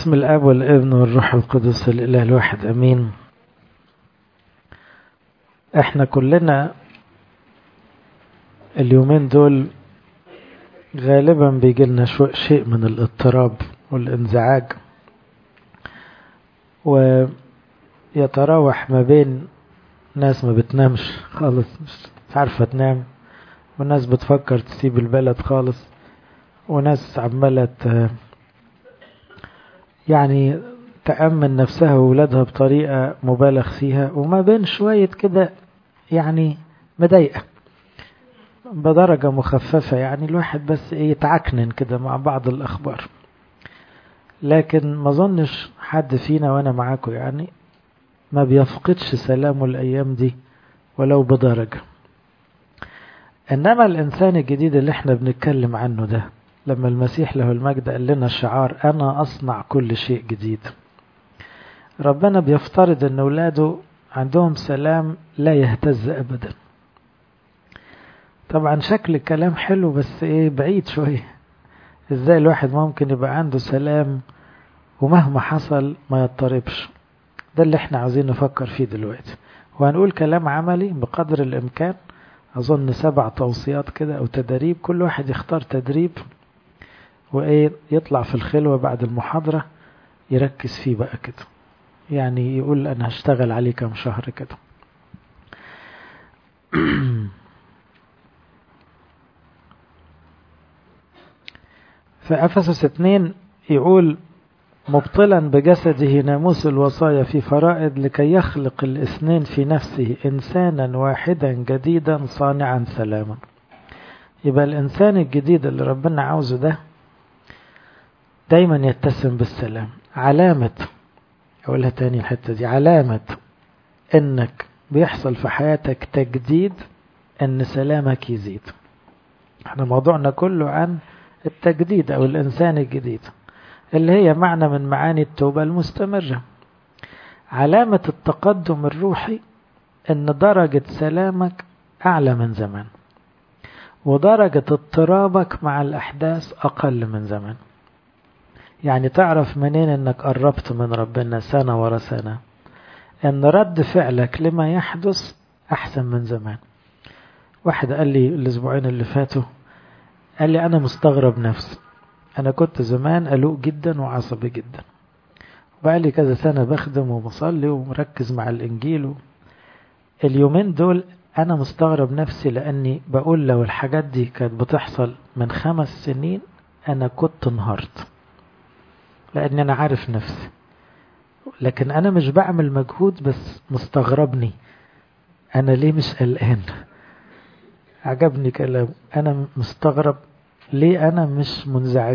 بسم الاب والابن والروح القدس الاله الواحد امين احنا كلنا اليومين دول غالبا بيجي لنا شيء من الاضطراب والانزعاج ويتراوح ما بين ناس ما بتنامش خالص مش عارفة تنام وناس بتفكر تسيب البلد خالص وناس عمالة يعني تأمن نفسها وولادها بطريقة مبالغ فيها وما بين شوية كده يعني مضايقة بدرجة مخففة يعني الواحد بس ايه يتعكنن كده مع بعض الأخبار لكن ما ظنش حد فينا وانا معاكم يعني ما بيفقدش سلامه الأيام دي ولو بدرجة إنما الإنسان الجديد اللي احنا بنتكلم عنه ده لما المسيح له المجد قال لنا شعار أنا أصنع كل شيء جديد ربنا بيفترض أن أولاده عندهم سلام لا يهتز أبدا طبعا شكل الكلام حلو بس ايه بعيد شوية ازاي الواحد ممكن يبقى عنده سلام ومهما حصل ما يضطربش ده اللي احنا عاوزين نفكر فيه دلوقتي وهنقول كلام عملي بقدر الامكان اظن سبع توصيات كده او تدريب كل واحد يختار تدريب وايه يطلع في الخلوة بعد المحاضرة يركز فيه بقى كده يعني يقول انا هشتغل عليه كام شهر كده في أفسس 2 يقول مبطلا بجسده ناموس الوصايا في فرائض لكي يخلق الاثنين في نفسه إنسانا واحدا جديدا صانعا سلاما يبقى الإنسان الجديد اللي ربنا عاوزه ده دايما يتسم بالسلام علامة أقولها تاني الحتة دي علامة إنك بيحصل في حياتك تجديد إن سلامك يزيد احنا موضوعنا كله عن التجديد أو الإنسان الجديد اللي هي معنى من معاني التوبة المستمرة علامة التقدم الروحي أن درجة سلامك أعلى من زمان ودرجة اضطرابك مع الأحداث أقل من زمان يعني تعرف منين أنك قربت من ربنا سنة ورا سنة أن رد فعلك لما يحدث أحسن من زمان واحد قال لي الأسبوعين اللي فاتوا قال لي أنا مستغرب نفسي أنا كنت زمان قلوق جدا وعصبي جدا بقى لي كذا سنة بخدم وبصلي ومركز مع الإنجيل و... اليومين دول أنا مستغرب نفسي لأني بقول لو الحاجات دي كانت بتحصل من خمس سنين أنا كنت انهارت لأن أنا عارف نفسي لكن أنا مش بعمل مجهود بس مستغربني أنا ليه مش قلقان عجبني كلام أنا مستغرب ليه أنا مش منزعج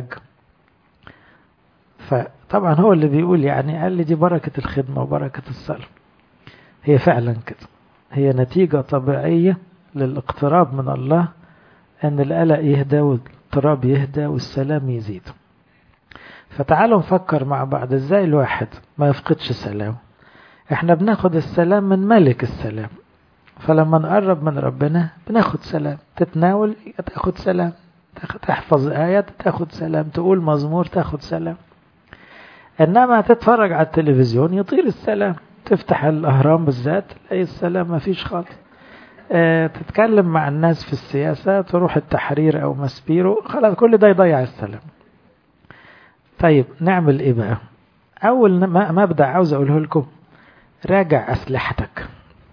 فطبعا هو اللي بيقول يعني قال لي دي بركة الخدمة وبركة الصلاة هي فعلا كده هي نتيجة طبيعية للاقتراب من الله أن القلق يهدى والاضطراب يهدى والسلام يزيد فتعالوا نفكر مع بعض ازاي الواحد ما يفقدش سلام احنا بناخد السلام من ملك السلام فلما نقرب من ربنا بناخد سلام تتناول تاخد سلام تحفظ آيات تاخد سلام تقول مزمور تاخد سلام إنما تتفرج على التلفزيون يطير السلام تفتح الأهرام بالذات تلاقي السلام ما فيش خالص اه تتكلم مع الناس في السياسة تروح التحرير أو مسبيرو خلاص كل ده يضيع السلام طيب نعمل إيه بقى أول مبدأ عاوز أقوله لكم راجع أسلحتك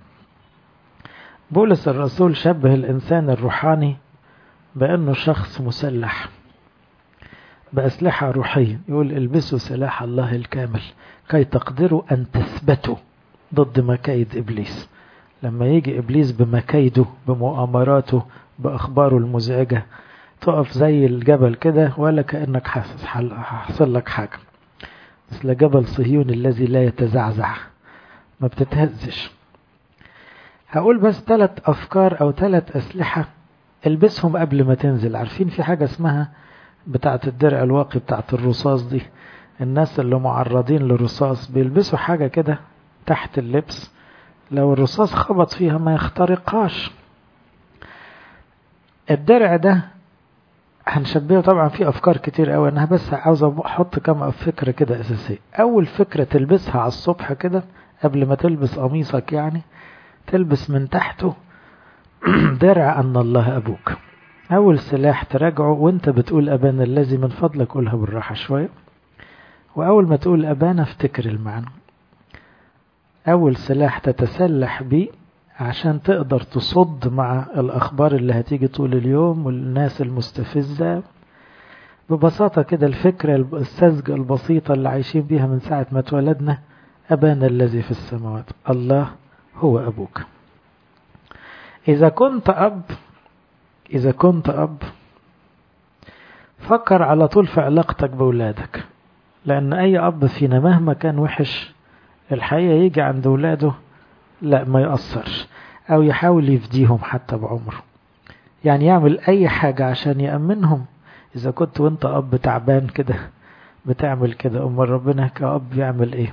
بولس الرسول شبه الإنسان الروحاني بأنه شخص مسلح بأسلحة روحية يقول البسوا سلاح الله الكامل كي تقدروا أن تثبتوا ضد مكايد إبليس لما يجي إبليس بمكايده بمؤامراته بأخباره المزعجة تقف زي الجبل كده ولا كأنك حاسس حصل لك حاجة مثل جبل صهيون الذي لا يتزعزع ما بتتهزش هقول بس ثلاث أفكار أو ثلاث أسلحة البسهم قبل ما تنزل عارفين في حاجة اسمها بتاعة الدرع الواقي بتاعة الرصاص دي الناس اللي معرضين للرصاص بيلبسوا حاجة كده تحت اللبس لو الرصاص خبط فيها ما يخترقهاش الدرع ده هنشبهه طبعا في افكار كتير قوي انا بس عاوز احط كم فكره كده اساسيه اول فكره تلبسها على الصبح كده قبل ما تلبس قميصك يعني تلبس من تحته درع ان الله ابوك اول سلاح تراجعه وانت بتقول ابانا الذي من فضلك قولها بالراحه شويه واول ما تقول ابانا افتكر المعنى اول سلاح تتسلح بيه عشان تقدر تصد مع الأخبار اللي هتيجي طول اليوم والناس المستفزة ببساطة كده الفكرة الساذجة البسيطة اللي عايشين بيها من ساعة ما اتولدنا أبانا الذي في السماوات الله هو أبوك إذا كنت أب إذا كنت أب فكر على طول في علاقتك بأولادك لأن أي أب فينا مهما كان وحش الحقيقة يجي عند أولاده لا ما يأثرش أو يحاول يفديهم حتى بعمره يعني يعمل أي حاجة عشان يأمنهم إذا كنت وأنت أب تعبان كده بتعمل كده أمال ربنا كأب يعمل إيه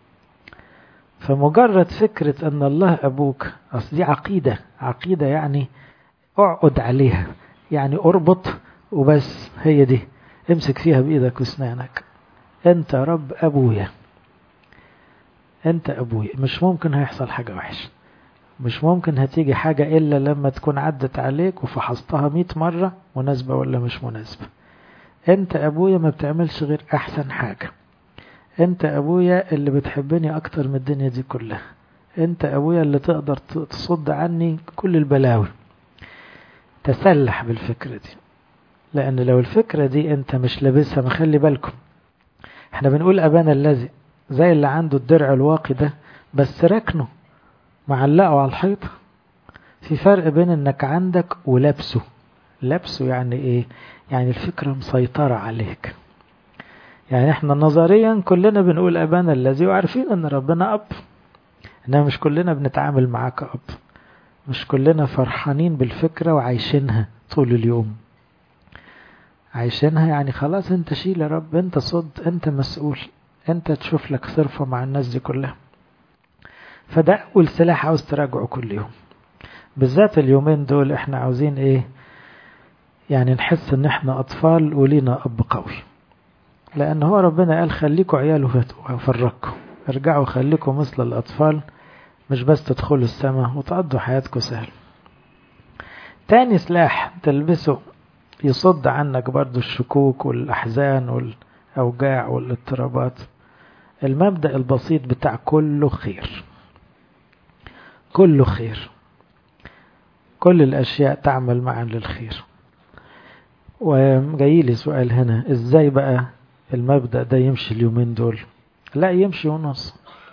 فمجرد فكرة أن الله أبوك أصل دي عقيدة عقيدة يعني اقعد عليها يعني اربط وبس هي دي امسك فيها بإيدك واسنانك أنت رب أبويا انت ابويا مش ممكن هيحصل حاجة وحشة مش ممكن هتيجي حاجة إلا لما تكون عدت عليك وفحصتها مئة مرة مناسبة ولا مش مناسبة انت ابويا ما بتعملش غير احسن حاجة انت ابويا اللي بتحبني اكتر من الدنيا دي كلها انت ابويا اللي تقدر تصد عني كل البلاوي تسلح بالفكرة دي لان لو الفكرة دي انت مش لابسها مخلي بالكم احنا بنقول ابانا الذي زي اللي عنده الدرع الواقي ده بس ركنه معلقه على الحيط في فرق بين انك عندك ولابسه لابسه يعني ايه يعني الفكرة مسيطرة عليك يعني احنا نظريا كلنا بنقول ابانا الذي وعارفين ان ربنا اب انما مش كلنا بنتعامل معاه كأب مش كلنا فرحانين بالفكرة وعايشينها طول اليوم عايشينها يعني خلاص انت شيل يا رب انت صد انت مسؤول انت تشوف لك صرفة مع الناس دي كلها فده اول سلاح عاوز تراجعه كل يوم بالذات اليومين دول احنا عاوزين ايه يعني نحس ان احنا اطفال ولينا اب قوي لان هو ربنا قال خليكوا عيال وفرقكم ارجعوا خليكم مثل الاطفال مش بس تدخلوا السماء وتقضوا حياتكم سهل تاني سلاح تلبسه يصد عنك برضو الشكوك والاحزان والاوجاع والاضطرابات المبدأ البسيط بتاع كله خير كله خير كل الأشياء تعمل معا للخير وجاي لي سؤال هنا ازاي بقى المبدأ ده يمشي اليومين دول لا يمشي ونص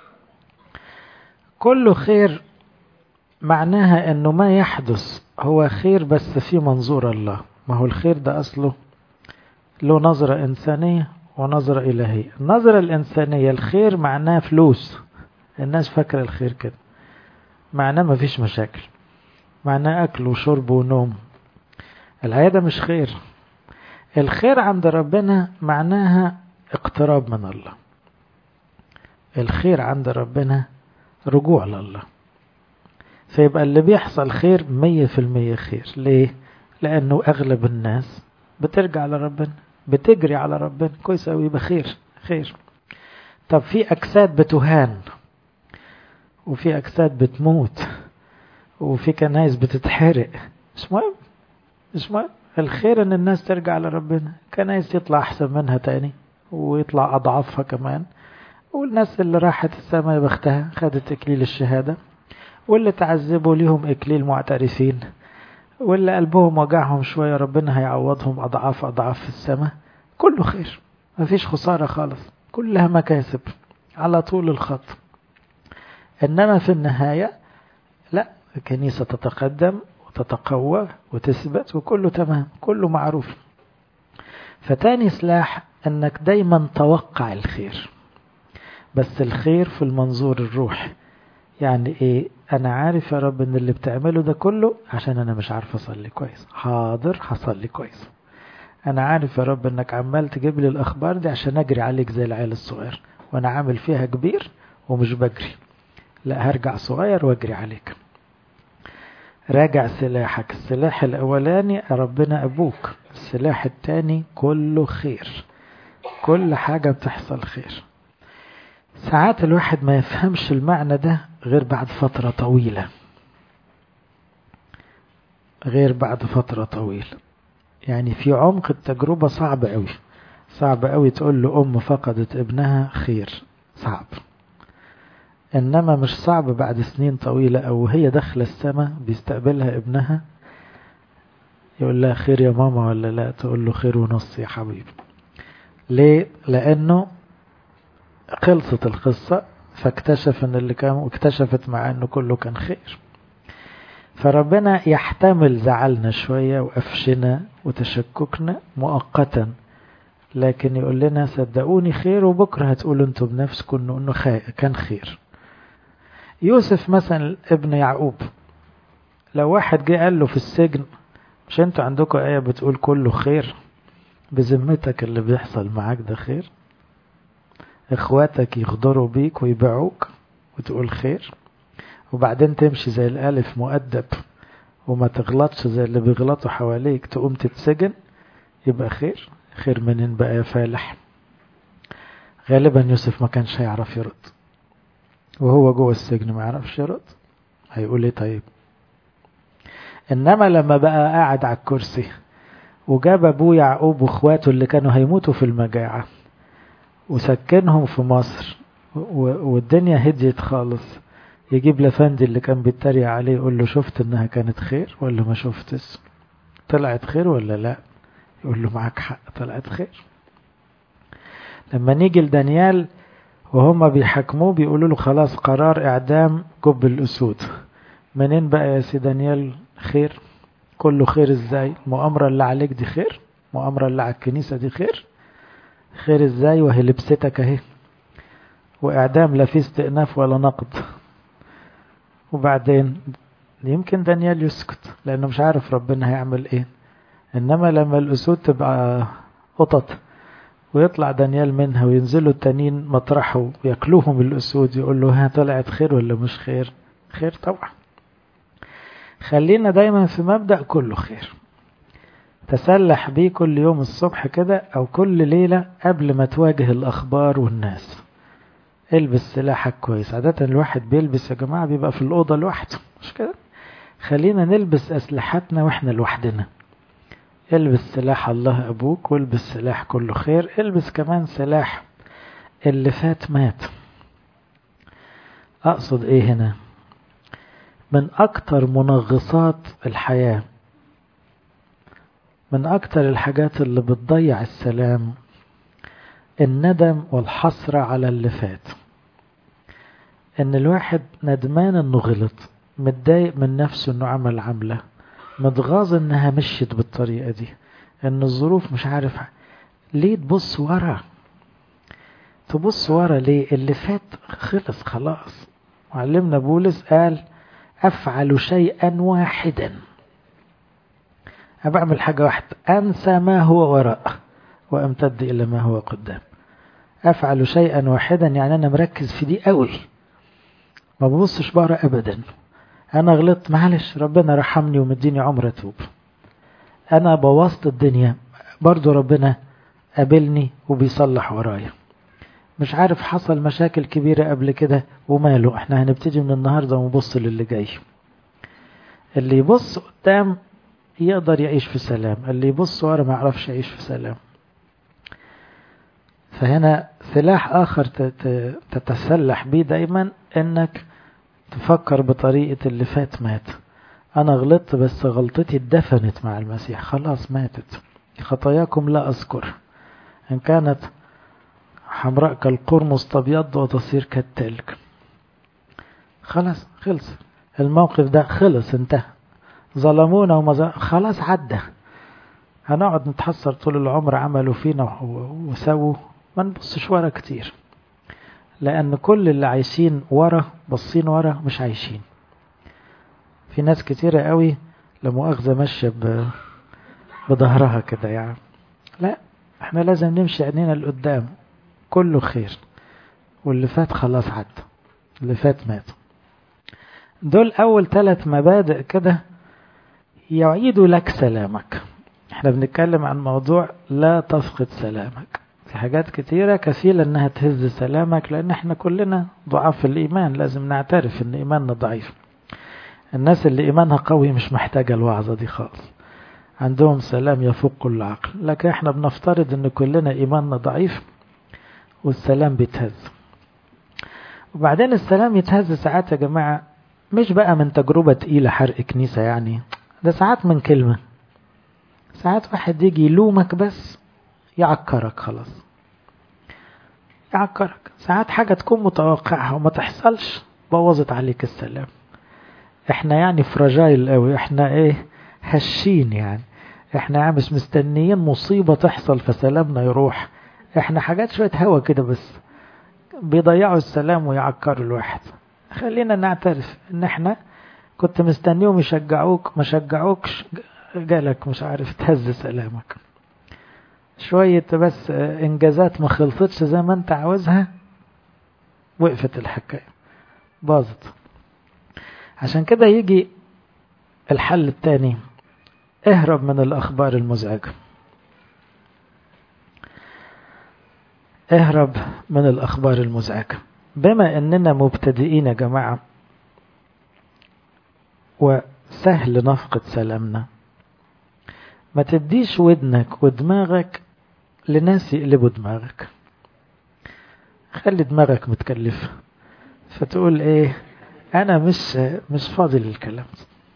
كله خير معناها انه ما يحدث هو خير بس في منظور الله ما هو الخير ده اصله له نظرة انسانية ونظرة الهية النظرة الانسانية الخير معناه فلوس الناس فاكرة الخير كده معناه ما فيش مشاكل معناه اكل وشرب ونوم العيادة مش خير الخير عند ربنا معناها اقتراب من الله الخير عند ربنا رجوع لله فيبقى اللي بيحصل خير مية في المية خير ليه لأنه أغلب الناس بترجع لربنا بتجري على ربنا كويس أوي يبقى خير خير طب في أجساد بتهان وفي أجساد بتموت وفي كنايس بتتحرق مش مهم مش مهم الخير ان الناس ترجع لربنا كنايس يطلع احسن منها تاني ويطلع اضعافها كمان والناس اللي راحت السماء بختها خدت اكليل الشهادة واللي تعذبوا ليهم اكليل معترفين واللي قلبهم وجعهم شوية ربنا هيعوضهم اضعاف اضعاف في السماء كله خير مفيش خسارة خالص كلها مكاسب على طول الخط انما في النهاية لا الكنيسة تتقدم وتتقوى وتثبت وكله تمام كله معروف فتاني سلاح انك دايما توقع الخير بس الخير في المنظور الروحي يعني ايه انا عارف يا رب ان اللي بتعمله ده كله عشان انا مش عارف اصلي كويس حاضر هصلي كويس انا عارف يا رب انك عمال تجيب لي الاخبار دي عشان اجري عليك زي العيال الصغير وانا عامل فيها كبير ومش بجري لا هرجع صغير واجري عليك راجع سلاحك السلاح الأولاني ربنا أبوك السلاح التاني كله خير كل حاجة بتحصل خير ساعات الواحد ما يفهمش المعنى ده غير بعد فترة طويلة غير بعد فترة طويلة يعني في عمق التجربة صعب قوي صعب قوي تقول له أم فقدت ابنها خير صعب إنما مش صعب بعد سنين طويلة أو هي داخلة السماء بيستقبلها ابنها يقول لها خير يا ماما ولا لا تقول له خير ونص يا حبيبي ليه لأنه خلصت القصة فاكتشف ان اللي كان واكتشفت معاه انه كله كان خير فربنا يحتمل زعلنا شوية وقفشنا وتشككنا مؤقتا لكن يقول لنا صدقوني خير وبكرة هتقولوا انتوا بنفسكم انه انه كان خير يوسف مثلا ابن يعقوب لو واحد جه قال له في السجن مش انتوا عندكم آية بتقول كله خير بذمتك اللي بيحصل معاك ده خير اخواتك يغدروا بيك ويبيعوك وتقول خير وبعدين تمشي زي الالف مؤدب وما تغلطش زي اللي بيغلطوا حواليك تقوم تتسجن يبقى خير خير منين بقى يا فالح غالبا يوسف ما كانش هيعرف يرد وهو جوه السجن ما يعرفش يرد هيقول ايه طيب انما لما بقى قاعد على الكرسي وجاب ابوه يعقوب واخواته اللي كانوا هيموتوا في المجاعه وسكنهم في مصر والدنيا هديت خالص يجيب لفندي اللي كان بيتريق عليه يقول له شفت انها كانت خير ولا ما شفتش طلعت خير ولا لا يقول له معاك حق طلعت خير لما نيجي لدانيال وهم بيحكموه بيقولوا له خلاص قرار اعدام جب الاسود منين بقى يا سي دانيال خير كله خير ازاي المؤامرة اللي عليك دي خير المؤامرة اللي على الكنيسة دي خير خير ازاي وهي لبستك اهي واعدام لا في استئناف ولا نقد وبعدين يمكن دانيال يسكت لانه مش عارف ربنا هيعمل ايه انما لما الاسود تبقى قطط ويطلع دانيال منها وينزلوا التانيين مطرحه وياكلوهم الاسود يقول له ها طلعت خير ولا مش خير خير طبعا خلينا دايما في مبدأ كله خير تسلح بيه كل يوم الصبح كده او كل ليلة قبل ما تواجه الاخبار والناس البس سلاحك كويس عادة الواحد بيلبس يا جماعة بيبقى في الأوضة لوحده مش كده خلينا نلبس أسلحتنا وإحنا لوحدنا البس سلاح الله أبوك والبس سلاح كله خير البس كمان سلاح اللي فات مات أقصد إيه هنا من أكتر منغصات الحياة من أكتر الحاجات اللي بتضيع السلام الندم والحسرة على اللي فات ان الواحد ندمان انه غلط متضايق من نفسه انه عمل عملة متغاظ انها مشيت بالطريقة دي ان الظروف مش عارف ليه تبص ورا تبص ورا ليه اللي فات خلص خلاص معلمنا بولس قال افعل شيئا واحدا بعمل حاجة واحدة انسى ما هو وراء وامتد الى ما هو قدام افعل شيئا واحدا يعني انا مركز في دي قوي ما ببصش بره ابدا انا غلطت معلش ربنا رحمني ومديني عمر اتوب انا بوظت الدنيا برضو ربنا قابلني وبيصلح ورايا مش عارف حصل مشاكل كبيرة قبل كده وماله احنا هنبتدي من النهاردة ونبص للي جاي اللي يبص قدام يقدر يعيش في سلام اللي يبص ورا ما يعرفش يعيش في سلام فهنا سلاح آخر تتسلح بيه دايما انك تفكر بطريقة اللي فات مات انا غلطت بس غلطتي اتدفنت مع المسيح خلاص ماتت خطاياكم لا اذكر ان كانت حمراء كالقرمز تبيض وتصير كالتلج خلاص خلص الموقف ده خلص انتهى ظلمونا وما خلاص عدى هنقعد نتحسر طول العمر عملوا فينا وسووا ما نبصش ورا كتير لأن كل اللي عايشين ورا باصين ورا مش عايشين في ناس كتيرة قوي لمؤاخذة ماشية بظهرها كده يعني لا احنا لازم نمشي عينينا لقدام كله خير واللي فات خلاص عدى اللي فات مات دول أول ثلاث مبادئ كده يعيد لك سلامك احنا بنتكلم عن موضوع لا تفقد سلامك في حاجات كتيرة كفيلة انها تهز سلامك لان احنا كلنا ضعاف في الايمان لازم نعترف ان ايماننا ضعيف الناس اللي ايمانها قوي مش محتاجة الوعظة دي خالص عندهم سلام يفوق كل عقل لكن احنا بنفترض ان كلنا ايماننا ضعيف والسلام بيتهز وبعدين السلام يتهز ساعات يا جماعة مش بقى من تجربة تقيلة حرق كنيسة يعني ده ساعات من كلمة ساعات واحد يجي يلومك بس يعكرك خلاص يعكرك ساعات حاجة تكون متوقعها وما تحصلش بوظت عليك السلام احنا يعني فراجايل قوي احنا ايه هشين يعني احنا يعني مش مستنيين مصيبة تحصل فسلامنا يروح احنا حاجات شوية هوا كده بس بيضيعوا السلام ويعكروا الواحد خلينا نعترف ان احنا كنت مستنيهم يشجعوك ما شجعوكش جالك مش عارف تهز سلامك شوية بس انجازات ما خلصتش زي ما انت عاوزها وقفت الحكاية باظت عشان كده يجي الحل التاني اهرب من الأخبار المزعجة اهرب من الأخبار المزعجة بما أننا مبتدئين يا جماعة وسهل نفقد سلامنا ما تديش ودنك ودماغك لناس يقلبوا دماغك خلي دماغك متكلفة فتقول ايه انا مش مش فاضي للكلام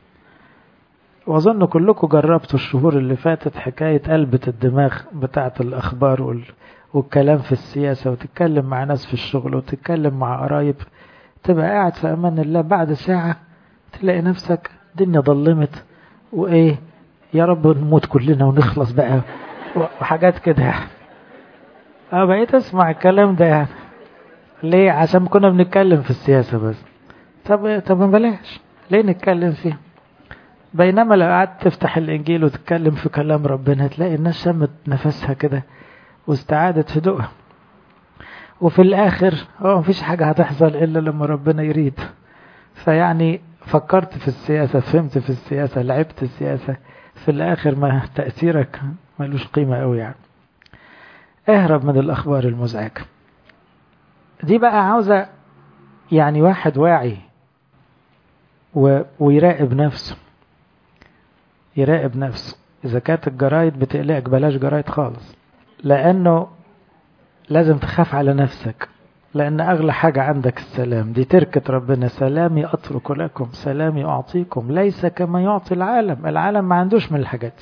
واظن كلكم جربتوا الشهور اللي فاتت حكاية قلبة الدماغ بتاعة الاخبار وال... والكلام في السياسة وتتكلم مع ناس في الشغل وتتكلم مع قرايب تبقى قاعد في امان الله بعد ساعة تلاقي نفسك الدنيا ضلمت وايه يا رب نموت كلنا ونخلص بقى وحاجات كده يعني اه بقيت اسمع الكلام ده يعني ليه عشان كنا بنتكلم في السياسة بس طب طب بلاش ليه نتكلم فيه بينما لو قعدت تفتح الانجيل وتتكلم في كلام ربنا تلاقي الناس شمت نفسها كده واستعادت هدوءها وفي الاخر هو مفيش حاجة هتحصل الا لما ربنا يريد فيعني فكرت في السياسة فهمت في السياسة لعبت السياسة في الاخر ما تأثيرك ملوش قيمة قوي يعني اهرب من الاخبار المزعجة دي بقى عاوزة يعني واحد واعي و... ويراقب نفسه يراقب نفسه إذا كانت الجرايد بتقلقك بلاش جرايد خالص لأنه لازم تخاف على نفسك لأن أغلى حاجة عندك السلام دي تركة ربنا سلامي أترك لكم سلامي أعطيكم ليس كما يعطي العالم العالم ما عندوش من الحاجات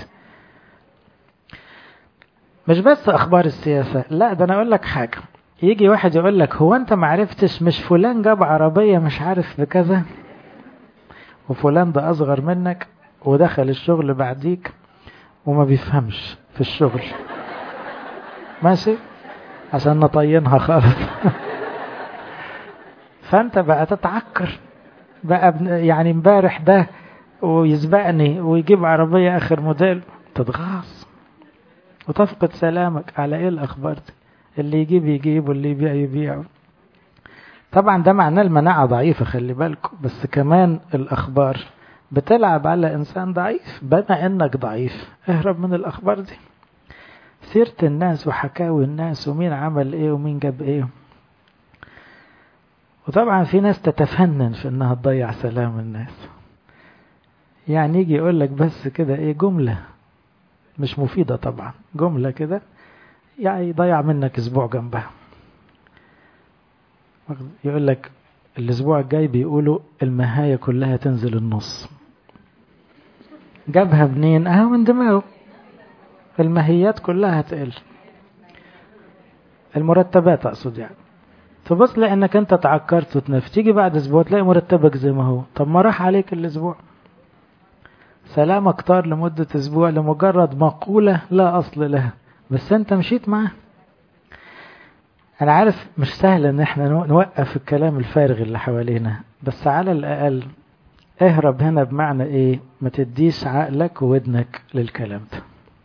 مش بس أخبار السياسة لا ده أنا أقول لك حاجة يجي واحد يقول لك هو أنت معرفتش مش فلان جاب عربية مش عارف بكذا وفلان ده أصغر منك ودخل الشغل بعديك وما بيفهمش في الشغل ماشي عشان نطينها خالص فانت بقى تتعكر بقى يعني امبارح ده ويسبقني ويجيب عربية اخر موديل تتغاظ وتفقد سلامك على ايه الاخبار دي اللي يجيب يجيب واللي يبيع يبيع طبعا ده معناه المناعة ضعيفة خلي بالكم بس كمان الاخبار بتلعب على انسان ضعيف بما انك ضعيف اهرب من الاخبار دي سيرة الناس وحكاوي الناس ومين عمل ايه ومين جاب ايه وطبعا في ناس تتفنن في انها تضيع سلام الناس يعني يجي يقول لك بس كده ايه جملة مش مفيدة طبعا جملة كده يعني يضيع منك اسبوع جنبها يقول لك الاسبوع الجاي بيقولوا المهاية كلها تنزل النص جابها منين اهو من دماغه المهيات كلها هتقل المرتبات اقصد يعني تبص لانك انت تعكرت وتنف تيجي بعد اسبوع تلاقي مرتبك زي ما هو طب ما راح عليك الاسبوع سلامك طار لمدة اسبوع لمجرد مقولة لا اصل لها بس انت مشيت معاه انا عارف مش سهل ان احنا نوقف الكلام الفارغ اللي حوالينا بس على الاقل اهرب هنا بمعنى ايه ما تديش عقلك وودنك للكلام ده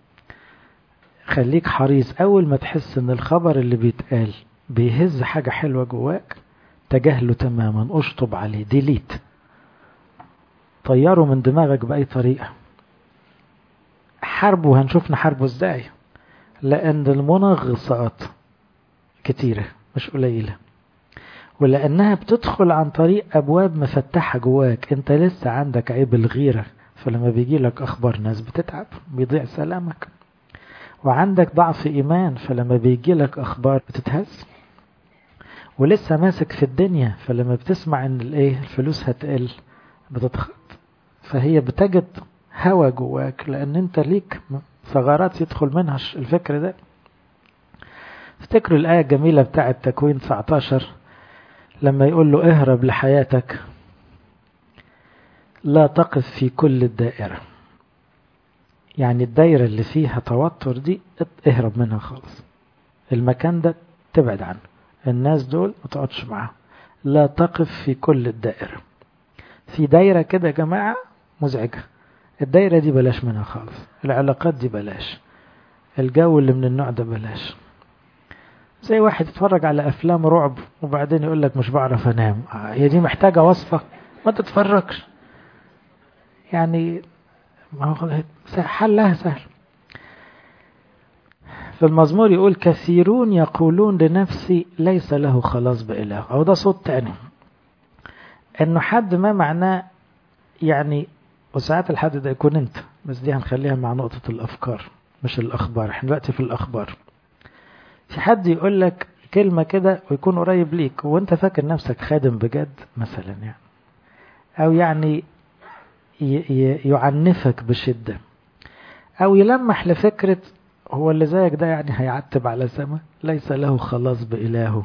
خليك حريص اول ما تحس ان الخبر اللي بيتقال بيهز حاجة حلوة جواك تجاهله تماما اشطب عليه ديليت طيره من دماغك بأي طريقة نحاربه وهنشوف نحاربه ازاي لأن المنغصات كتيرة مش قليلة ولأنها بتدخل عن طريق أبواب مفتحة جواك أنت لسه عندك عيب الغيرة فلما بيجي لك أخبار ناس بتتعب بيضيع سلامك وعندك ضعف إيمان فلما بيجي لك أخبار بتتهز ولسه ماسك في الدنيا فلما بتسمع ان الايه الفلوس هتقل بتتخط فهي بتجد هوا جواك لان انت ليك ثغرات يدخل منها الفكر ده افتكروا الآية الجميلة بتاعة تكوين 19 لما يقول له اهرب لحياتك لا تقف في كل الدائرة يعني الدايرة اللي فيها توتر دي اهرب منها خالص المكان ده تبعد عنه الناس دول ما تقعدش معاهم لا تقف في كل الدائرة في دايرة كده يا جماعة مزعجة الدايرة دي بلاش منها خالص العلاقات دي بلاش الجو اللي من النوع ده بلاش زي واحد يتفرج على أفلام رعب وبعدين يقول لك مش بعرف أنام هي دي محتاجة وصفة ما تتفرجش يعني ما هو حلها سهل في المزمور يقول كثيرون يقولون لنفسي ليس له خلاص بإله أو ده صوت تاني إنه حد ما معناه يعني وساعات الحد ده يكون أنت بس دي هنخليها مع نقطة الأفكار مش الأخبار احنا دلوقتي في الأخبار في حد يقول لك كلمة كده ويكون قريب ليك وانت فاكر نفسك خادم بجد مثلا يعني أو يعني يعنفك بشدة أو يلمح لفكرة هو اللي زيك ده يعني هيعتب على سما ليس له خلاص بإلهه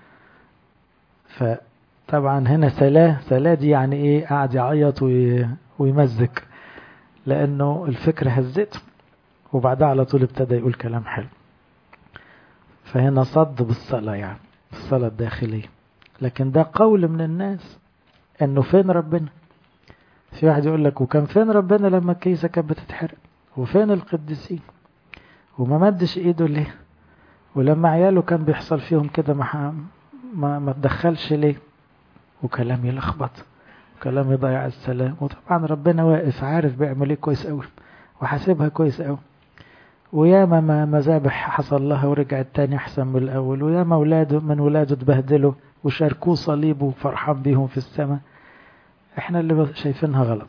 فطبعا هنا سلاه سلاه دي يعني ايه قاعد يعيط ويمزك لأنه الفكرة هزته وبعدها على طول ابتدى يقول كلام حلو فهنا صد بالصلاة يعني الصلاة الداخلية لكن ده قول من الناس انه فين ربنا في واحد يقول لك وكان فين ربنا لما الكيسة كانت بتتحرق وفين القديسين وما مدش ايده ليه ولما عياله كان بيحصل فيهم كده ما ما ما تدخلش ليه وكلام يلخبط وكلام يضيع السلام وطبعا ربنا واقف عارف بيعمل ايه كويس قوي وحاسبها كويس قوي وياما ما مذابح حصل لها ورجعت تاني احسن من الاول وياما اولاده من ولاده اتبهدلوا وشاركوه صليبه وفرحان بيهم في السماء احنا اللي شايفينها غلط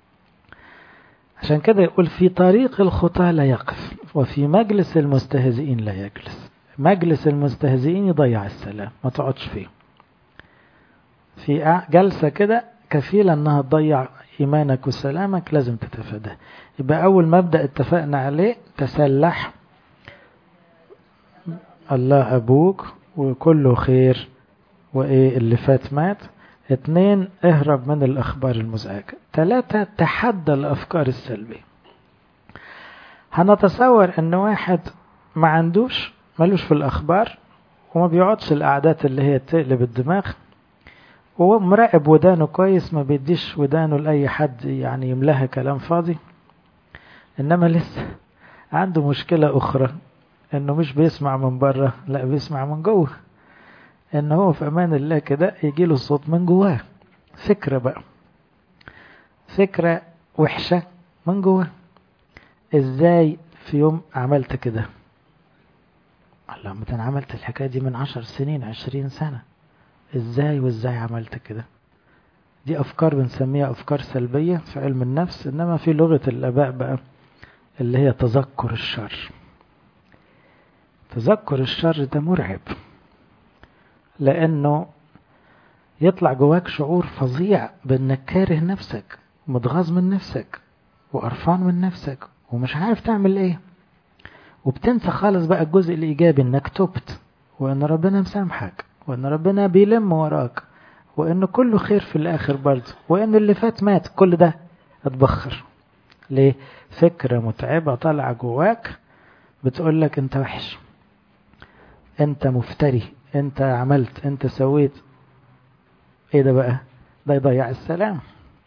عشان كده يقول في طريق الخطى لا يقف وفي مجلس المستهزئين لا يجلس مجلس المستهزئين يضيع السلام ما تقعدش فيه في جلسة كده كفيلة انها تضيع ايمانك وسلامك لازم تتفاداه يبقى اول مبدأ اتفقنا عليه تسلح الله ابوك وكله خير وايه اللي فات مات اتنين اهرب من الاخبار المزعجة تلاتة تحدى الافكار السلبية هنتصور ان واحد ما عندوش ملوش في الاخبار وما بيقعدش القعدات اللي هي تقلب الدماغ وهو مراقب ودانه كويس ما بيديش ودانه لأي حد يعني يملاها كلام فاضي إنما لسه عنده مشكلة أخرى إنه مش بيسمع من بره لا بيسمع من جوه إن هو في أمان الله كده يجيله الصوت من جواه فكرة بقى فكرة وحشة من جواه إزاي في يوم عملت كده الله متى أنا عملت الحكاية دي من عشر سنين عشرين سنة ازاي وازاي عملت كده دي افكار بنسميها افكار سلبية في علم النفس انما في لغة الاباء بقى اللي هي تذكر الشر تذكر الشر ده مرعب لانه يطلع جواك شعور فظيع بانك كاره نفسك متغاظ من نفسك وقرفان من نفسك ومش عارف تعمل ايه وبتنسى خالص بقى الجزء الايجابي انك تبت وان ربنا مسامحك وان ربنا بيلم وراك وان كله خير في الاخر برضه وان اللي فات مات كل ده اتبخر ليه فكرة متعبة طالعة جواك بتقول لك انت وحش انت مفتري انت عملت انت سويت ايه ده بقى ده يضيع السلام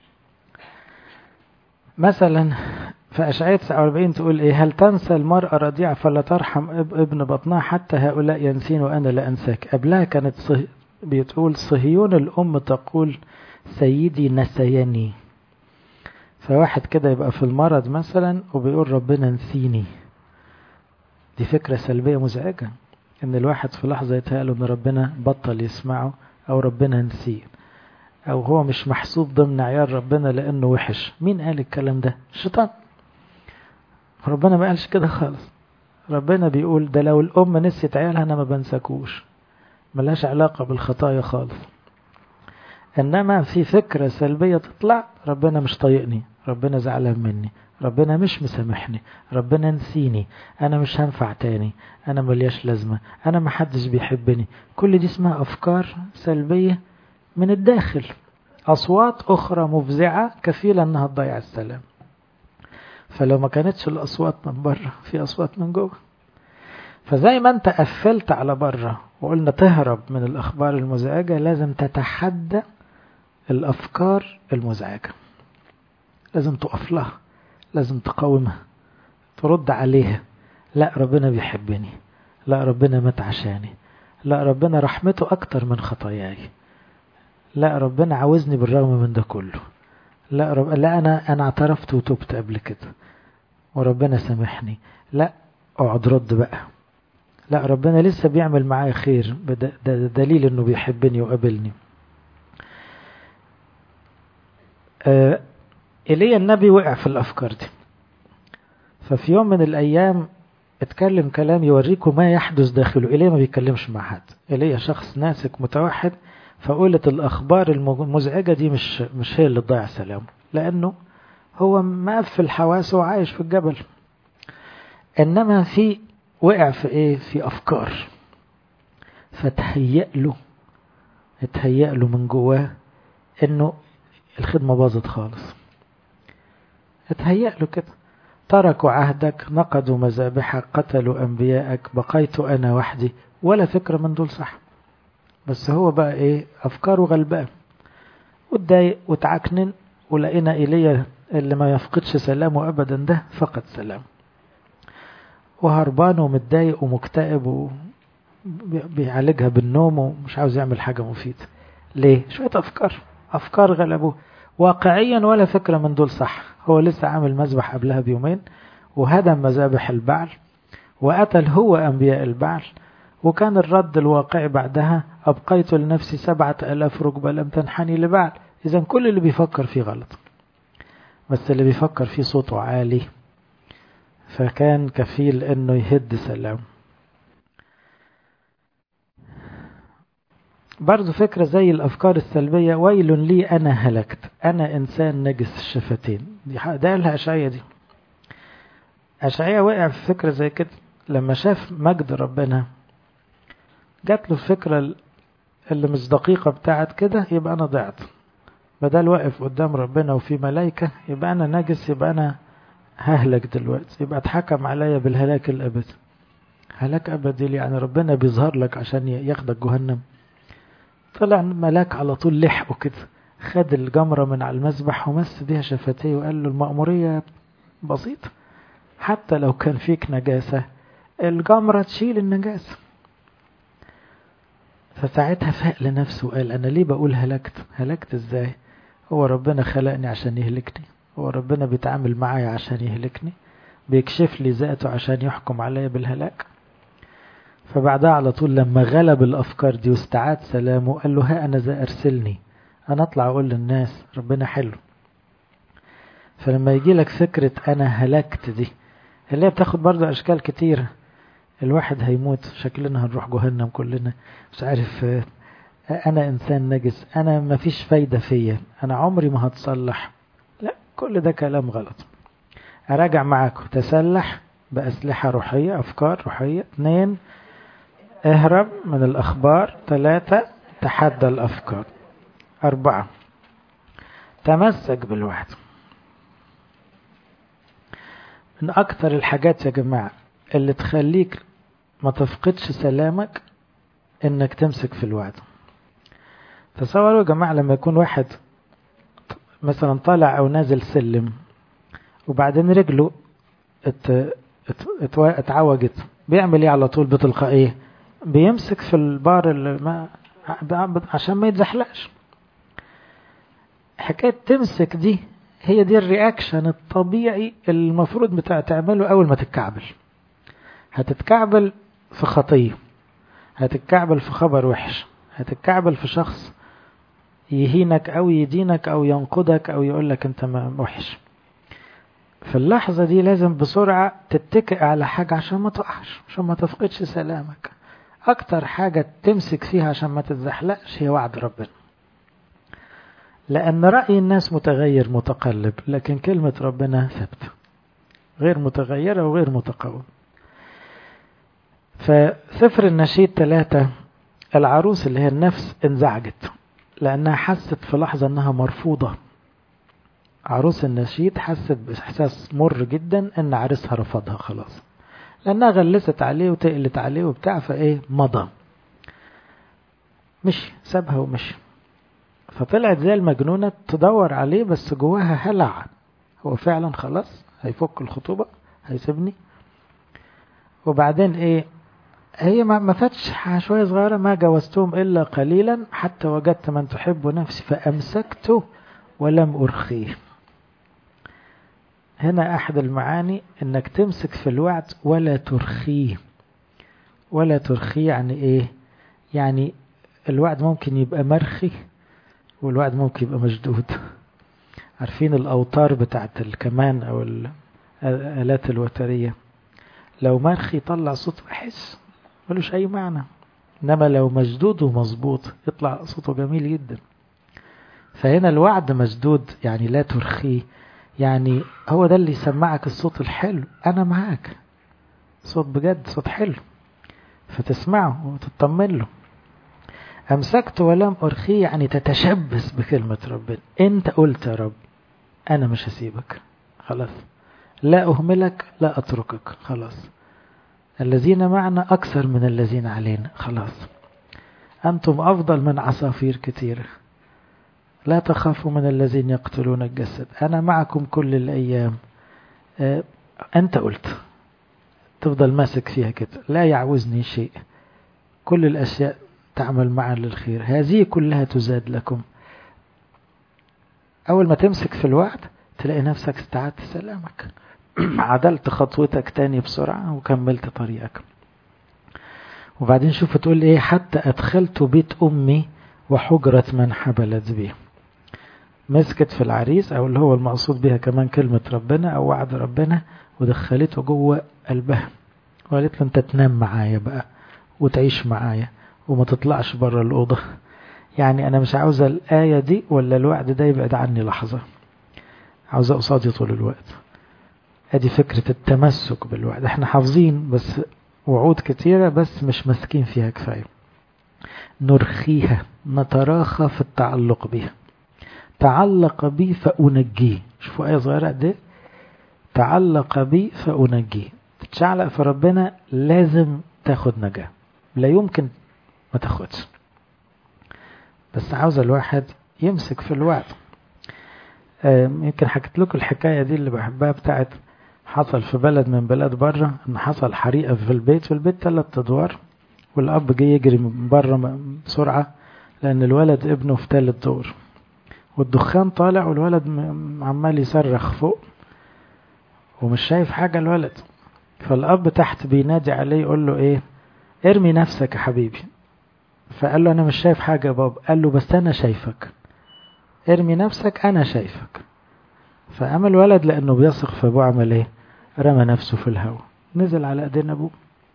مثلا في أشعية 49 تقول إيه هل تنسى المرأة رضيعة فلا ترحم ابن بطنها حتى هؤلاء ينسين وأنا لا أنساك قبلها كانت صه... بتقول صهيون الأم تقول سيدي نسيني فواحد كده يبقى في المرض مثلا وبيقول ربنا نسيني دي فكرة سلبية مزعجة ان الواحد في لحظة يتهيأله ان ربنا بطل يسمعه او ربنا نسيه او هو مش محسوب ضمن عيال ربنا لانه وحش مين قال الكلام ده الشيطان ربنا ما قالش كده خالص ربنا بيقول ده لو الام نسيت عيالها انا ما بنساكوش ملهاش علاقة بالخطايا خالص انما في فكرة سلبية تطلع ربنا مش طايقني ربنا زعلان مني ربنا مش مسامحني ربنا نسيني انا مش هنفع تاني انا ملياش لازمة انا محدش بيحبني كل دي اسمها افكار سلبية من الداخل اصوات اخرى مفزعة كفيلة انها تضيع السلام فلو ما كانتش الاصوات من بره في اصوات من جوه فزي ما انت قفلت على بره وقلنا تهرب من الاخبار المزعجة لازم تتحدى الافكار المزعجة لازم تقف لها لازم تقاومها ترد عليها لا ربنا بيحبني لا ربنا مات عشاني لا ربنا رحمته أكتر من خطاياي لا ربنا عاوزني بالرغم من ده كله لا رب... لا أنا أنا اعترفت وتوبت قبل كده وربنا سامحني لا اقعد رد بقى لا ربنا لسه بيعمل معايا خير ده, ده دليل انه بيحبني وقابلني آه إيليا النبي وقع في الأفكار دي ففي يوم من الأيام اتكلم كلام يوريكم ما يحدث داخله إيليا ما بيتكلمش مع حد إيليا شخص ناسك متوحد فقولت الأخبار المزعجة دي مش مش هي اللي تضيع سلامه لأنه هو مقفل حواسه وعايش في الجبل إنما في وقع في إيه في أفكار فتهيأ له اتهيأ له من جواه إنه الخدمة باظت خالص اتهيأ له كده تركوا عهدك نقضوا مذابحك قتلوا أنبياءك بقيت أنا وحدي ولا فكرة من دول صح بس هو بقى إيه أفكاره غلبان واتضايق وتعكنن ولقينا إيليا اللي ما يفقدش سلامه أبدا ده فقد سلام وهربان ومتضايق ومكتئب وبيعالجها بالنوم ومش عاوز يعمل حاجة مفيدة ليه؟ شوية أفكار أفكار غلبوه واقعيا ولا فكرة من دول صح هو لسه عامل مذبح قبلها بيومين وهدم مذابح البعل وقتل هو أنبياء البعل وكان الرد الواقعي بعدها أبقيت لنفسي سبعة ألاف ركبة لم تنحني لبعل إذا كل اللي بيفكر فيه غلط بس اللي بيفكر فيه صوته عالي فكان كفيل انه يهد سلام برضو فكرة زي الأفكار السلبية ويل لي أنا هلكت أنا إنسان نجس الشفتين دي ده قالها أشعية دي أشعية وقع في فكرة زي كده لما شاف مجد ربنا جات له الفكرة اللي مش دقيقة بتاعت كده يبقى أنا ضعت بدل واقف قدام ربنا وفي ملايكة يبقى أنا نجس يبقى أنا ههلك دلوقتي يبقى اتحكم عليا بالهلاك الأبدي هلاك أبدي يعني ربنا بيظهر لك عشان ياخدك جهنم طلع ملاك على طول لحقه كده خد الجمرة من على المذبح ومس بيها شفتيه وقال له المأمورية بسيطة حتى لو كان فيك نجاسة الجمرة تشيل النجاسة فساعتها فاق لنفسه وقال أنا ليه بقول هلكت هلكت ازاي هو ربنا خلقني عشان يهلكني هو ربنا بيتعامل معايا عشان يهلكني بيكشف لي ذاته عشان يحكم عليا بالهلاك فبعدها على طول لما غلب الأفكار دي واستعاد سلامه قال له ها أنا ذا أرسلني أنا أطلع أقول للناس ربنا حلو فلما يجي لك فكرة أنا هلكت دي اللي هي بتاخد برضه أشكال كتيرة الواحد هيموت شكلنا هنروح جهنم كلنا مش عارف أنا إنسان نجس أنا مفيش فايدة فيا أنا عمري ما هتصلح لا كل ده كلام غلط أراجع معاكم تسلح بأسلحة روحية أفكار روحية اثنين اهرب من الأخبار ثلاثة تحدى الأفكار أربعة تمسك بالوحد من أكثر الحاجات يا جماعة اللي تخليك ما تفقدش سلامك إنك تمسك في الوعد تصوروا يا جماعة لما يكون واحد مثلا طالع أو نازل سلم وبعدين رجله ات... ات... ات... اتعوجت بيعمل ايه على طول بتلقائيه بيمسك في البار اللي ما عشان ما يتزحلقش حكاية تمسك دي هي دي الرياكشن الطبيعي اللي المفروض بتاع تعمله أول ما تتكعبل هتتكعبل في خطية هتتكعبل في خبر وحش هتتكعبل في شخص يهينك أو يدينك أو ينقدك أو يقولك أنت وحش في اللحظة دي لازم بسرعة تتكئ على حاجة عشان ما تقعش عشان ما تفقدش سلامك أكتر حاجة تمسك فيها عشان ما تتزحلقش هي وعد ربنا لأن رأي الناس متغير متقلب لكن كلمة ربنا ثابتة غير متغيرة وغير متقوم فسفر النشيد ثلاثة العروس اللي هي النفس انزعجت لأنها حست في لحظة أنها مرفوضة عروس النشيد حست بإحساس مر جدا أن عريسها رفضها خلاص لأنها غلست عليه وتقلت عليه وبتاع فإيه مضى مشي سابها ومشي فطلعت زي المجنونة تدور عليه بس جواها هلع هو فعلا خلاص هيفك الخطوبة هيسيبني وبعدين ايه هي ما فاتش شوية صغيرة ما جوزتهم إلا قليلا حتى وجدت من تحب نفسي فأمسكته ولم أرخيه هنا أحد المعاني أنك تمسك في الوعد ولا ترخيه ولا ترخيه يعني إيه يعني الوعد ممكن يبقى مرخي والوعد ممكن يبقى مشدود عارفين الأوتار بتاعت الكمان أو الآلات الوترية لو مرخي يطلع صوت وحش ملوش أي معنى إنما لو مشدود ومظبوط يطلع صوته جميل جدا فهنا الوعد مشدود يعني لا ترخيه يعني هو ده اللي يسمعك الصوت الحلو أنا معاك صوت بجد صوت حلو فتسمعه وتطمن له أمسكت ولم أرخيه يعني تتشبث بكلمة ربنا أنت قلت يا رب أنا مش هسيبك خلاص لا أهملك لا أتركك خلاص الذين معنا أكثر من الذين علينا خلاص أنتم أفضل من عصافير كثيرة لا تخافوا من الذين يقتلون الجسد أنا معكم كل الأيام أه أنت قلت تفضل ماسك فيها كده لا يعوزني شيء كل الأشياء تعمل معا للخير هذه كلها تزاد لكم أول ما تمسك في الوعد تلاقي نفسك استعدت سلامك عدلت خطوتك تاني بسرعة وكملت طريقك وبعدين شوف تقول ايه حتى أدخلت بيت أمي وحجرة من حبلت بي مسكت في العريس أو اللي هو المقصود بها كمان كلمة ربنا أو وعد ربنا ودخلته جوه قلبها وقالت له أنت تنام معايا بقى وتعيش معايا وما تطلعش بره الأوضة يعني أنا مش عاوزة الآية دي ولا الوعد ده يبعد عني لحظة عاوزة قصادي طول الوقت ادي فكرة التمسك بالوعد احنا حافظين بس وعود كتيرة بس مش ماسكين فيها كفاية نرخيها نتراخى في التعلق بها تعلق بي فأنجيه شوفوا آية صغيرة قد تعلق بي فأنجيه تتشعلق في ربنا لازم تاخد نجاة لا يمكن ما تاخدش بس عاوز الواحد يمسك في الوعد يمكن حكيت لكم الحكاية دي اللي بحبها بتاعت حصل في بلد من بلاد بره ان حصل حريقة في البيت في البيت ثلاث ادوار والاب جه يجري من بره بسرعة لان الولد ابنه في ثالث دور والدخان طالع والولد عمال يصرخ فوق ومش شايف حاجة الولد فالاب تحت بينادي عليه يقول له ايه ارمي نفسك يا حبيبي فقال له انا مش شايف حاجة يا بابا قال له بس انا شايفك ارمي نفسك انا شايفك فقام الولد لانه بيثق في ابوه عمل ايه رمى نفسه في الهواء نزل على ايدين ابوه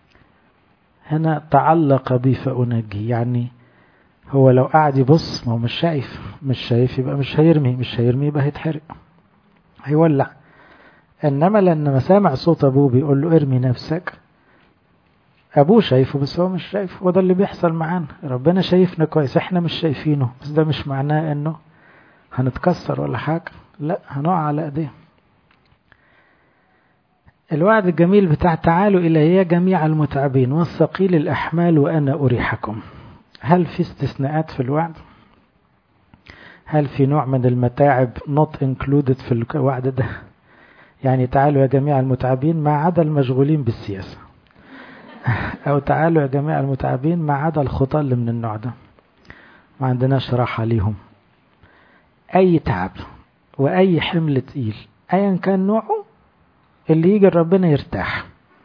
هنا تعلق بي فانجي يعني هو لو قعد يبص ما هو مش شايف مش شايف يبقى مش هيرمي مش هيرمي يبقى هيتحرق هيولع انما لما سامع صوت ابوه بيقول له ارمي نفسك ابوه شايفه بس هو مش شايفه وده اللي بيحصل معانا ربنا شايفنا كويس احنا مش شايفينه بس ده مش معناه انه هنتكسر ولا حاجه لا هنقع على ايديه الوعد الجميل بتاع تعالوا إلي جميع المتعبين والثقيل الأحمال وأنا أريحكم هل في استثناءات في الوعد هل في نوع من المتاعب not included في الوعد ده يعني تعالوا يا جميع المتعبين ما عدا المشغولين بالسياسة أو تعالوا يا جميع المتعبين ما عدا الخطى اللي من النوع ده ما عندناش راحة ليهم أي تعب وأي حمل تقيل أيا كان نوعه اللي يجي ربنا يرتاح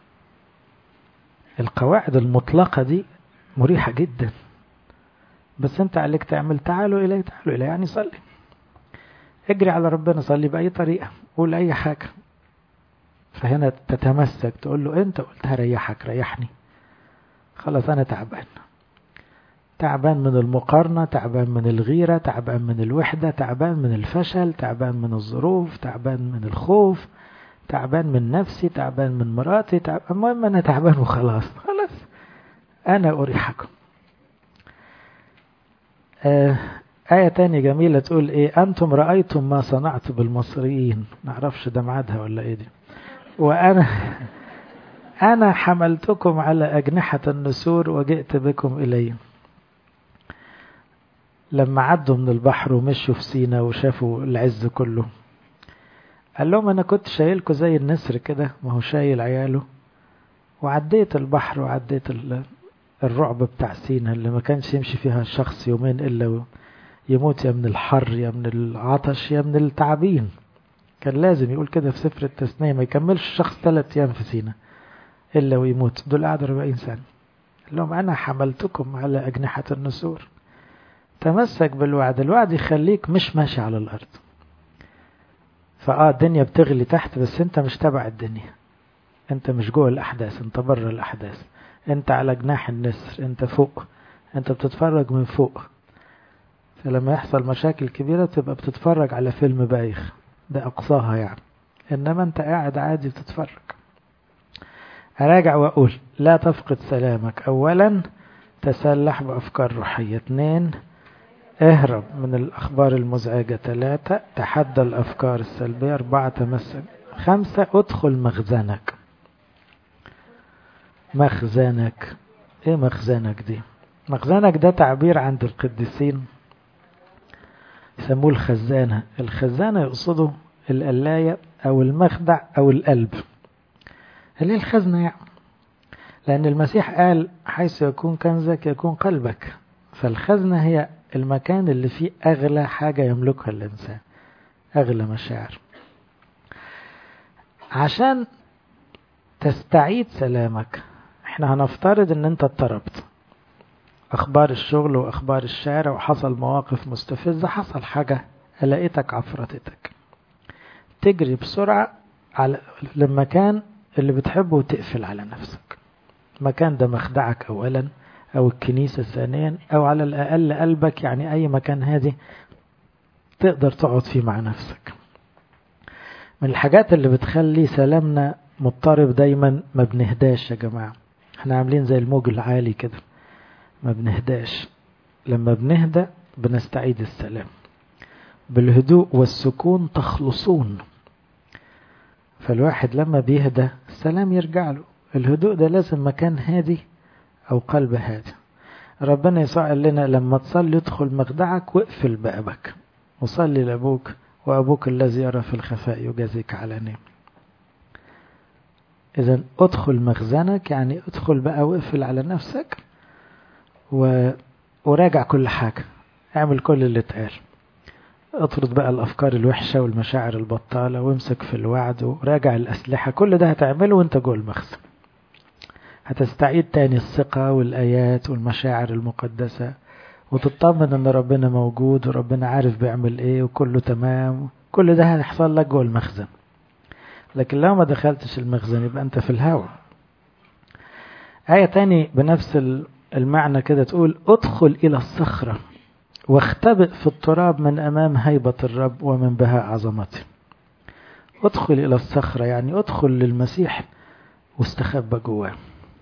القواعد المطلقة دي مريحة جدا بس انت عليك تعمل تعالوا إلي تعالوا إلي يعني صلي اجري على ربنا صلي بأي طريقة قول أي حاجة فهنا تتمسك تقول له انت قلت هريحك ريحني خلاص أنا تعبان تعبان من المقارنة تعبان من الغيرة تعبان من الوحدة تعبان من الفشل تعبان من الظروف تعبان من الخوف تعبان من نفسي تعبان من مراتي تعبان المهم أنا تعبان وخلاص خلاص أنا أريحكم آه آية تانية جميلة تقول إيه أنتم رأيتم ما صنعت بالمصريين نعرفش ده معادها ولا إيه دي وأنا أنا حملتكم على أجنحة النسور وجئت بكم إلي لما عدوا من البحر ومشوا في سينا وشافوا العز كله قال لهم أنا كنت شايلكم زي النسر كده ما هو شايل عياله وعديت البحر وعديت الرعب بتاع سينا اللي ما كانش يمشي فيها الشخص يومين إلا يموت يا من الحر يا من العطش يا من التعبين كان لازم يقول كده في سفر التثنية ما يكملش الشخص ثلاث أيام في سينا إلا ويموت دول قعدوا 40 سنة قال لهم أنا حملتكم على أجنحة النسور تمسك بالوعد الوعد يخليك مش ماشي على الأرض فآه الدنيا بتغلي تحت بس أنت مش تبع الدنيا أنت مش جوه الأحداث أنت بره الأحداث أنت على جناح النسر أنت فوق أنت بتتفرج من فوق فلما يحصل مشاكل كبيرة تبقى بتتفرج على فيلم بايخ ده أقصاها يعني إنما أنت قاعد عادي بتتفرج أراجع وأقول لا تفقد سلامك أولا تسلح بأفكار روحية اثنين اهرب من الأخبار المزعجة ثلاثة تحدى الأفكار السلبية أربعة تمسك خمسة ادخل مخزنك مخزنك ايه مخزنك دي مخزنك ده تعبير عند القديسين يسموه الخزانة الخزانة يقصدوا القلاية أو المخدع أو القلب اللي الخزنة يعني لأن المسيح قال حيث يكون كنزك يكون قلبك فالخزنة هي المكان اللي فيه أغلى حاجة يملكها الإنسان أغلى مشاعر عشان تستعيد سلامك احنا هنفترض ان انت اضطربت اخبار الشغل واخبار الشارع وحصل مواقف مستفزة حصل حاجة لقيتك عفرتتك تجري بسرعة على المكان اللي بتحبه وتقفل على نفسك المكان ده مخدعك اولا او الكنيسة ثانيا او على الاقل قلبك يعني اي مكان هادي تقدر تقعد فيه مع نفسك من الحاجات اللي بتخلي سلامنا مضطرب دايما ما بنهداش يا جماعة احنا عاملين زي الموج العالي كده ما بنهداش لما بنهدى بنستعيد السلام بالهدوء والسكون تخلصون فالواحد لما بيهدى السلام يرجع له الهدوء ده لازم مكان هادي أو قلب هادي ربنا يسوع قال لنا لما تصلي ادخل مخدعك واقفل بابك وصلي لأبوك وأبوك الذي يرى في الخفاء يجازيك على نعم إذا ادخل مخزنك يعني ادخل بقى واقفل على نفسك و... وراجع كل حاجة اعمل كل اللي اتقال اطرد بقى الأفكار الوحشة والمشاعر البطالة وامسك في الوعد وراجع الأسلحة كل ده هتعمله وانت جوه المخزن هتستعيد تاني الثقة والآيات والمشاعر المقدسة وتطمن ان ربنا موجود وربنا عارف بيعمل ايه وكله تمام كل ده هيحصل لك جوه المخزن لكن لو ما دخلتش المخزن يبقى انت في الهوا آية تاني بنفس المعنى كده تقول ادخل إلى الصخرة واختبئ في التراب من أمام هيبة الرب ومن بهاء عظمته ادخل إلى الصخرة يعني ادخل للمسيح واستخبى جواه